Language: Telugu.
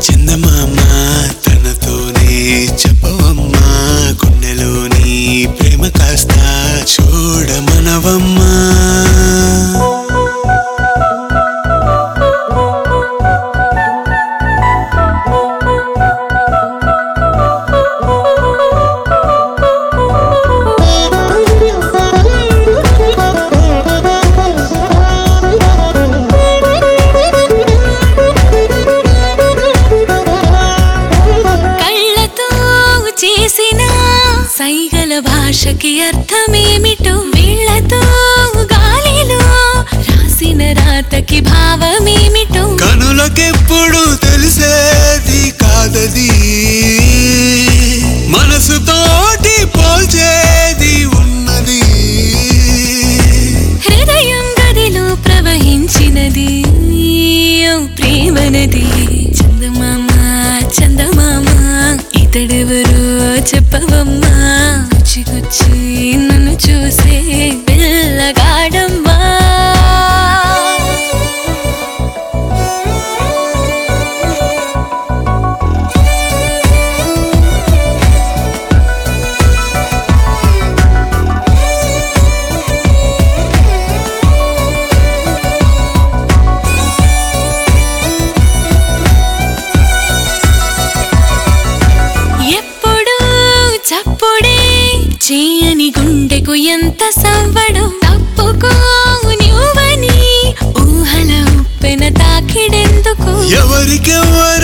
చందమామ తనతోనే చెప్పవమ్మా గుండెలోని ప్రేమ కాస్త చూడమనవమ్మా కళ్ళతో చేసిన సైగల భాషకి అర్థమేమిటో వీళ్ళతో గాలిలో రాసిన రాతకి భావమేమిటో కనులకెప్పుడు తెలిసేది కాదది మనసుతోటి పోల్చేది ఉన్నది హృదయం గదిలో ప్రవహించినది ఓ ప్రేమనది చందమామ చందమామ ఇతడెవరో చెప్పవమ్మా గుచ్చి గుచ్చి నన్ను చూసే పిల్లగాడమ్మా ఎప్పుడు చప్పుడే చేయని గుండెకు ఎంత సవ్వడు తప్పుకో నువ్వని ఊహల ఉప్పెన తాకిడెందుకు ఎవరికెవ్వరు